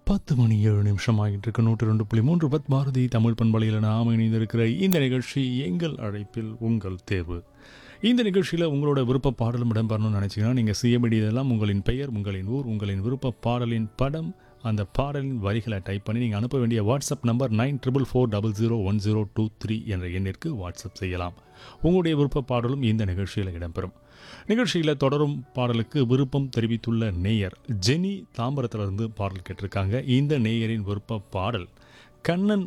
பத்து மணி ஏழு நிமிஷம் ஆகிட்டு இருக்கு நூற்றி ரெண்டு புள்ளி மூன்று பத் பாரதி தமிழ் பண்பலையில் நாம் இணைந்திருக்கிற இந்த நிகழ்ச்சி எங்கள் அழைப்பில் உங்கள் தேர்வு இந்த நிகழ்ச்சியில் உங்களோட விருப்ப பாடலும் இடம்பெறணும்னு நினச்சிங்கன்னா நீங்கள் செய்ய வேண்டியதெல்லாம் உங்களின் பெயர் உங்களின் ஊர் உங்களின் விருப்ப பாடலின் படம் அந்த பாடலின் வரிகளை டைப் பண்ணி நீங்கள் அனுப்ப வேண்டிய WhatsApp number nine triple four double zero one zero two three என்ற எண்ணிற்கு வாட்ஸ்அப் செய்யலாம் உங்களுடைய விருப்ப பாடலும் இந்த நிகழ்ச்சியில் இடம்பெறும் நிகழ்ச்சியில் தொடரும் பாடலுக்கு விருப்பம் தெரிவித்துள்ள நேயர் ஜெனி தாம்பரத்திலிருந்து பாடல் கேட்டிருக்காங்க இந்த நேயரின் விருப்ப பாடல் கண்ணன்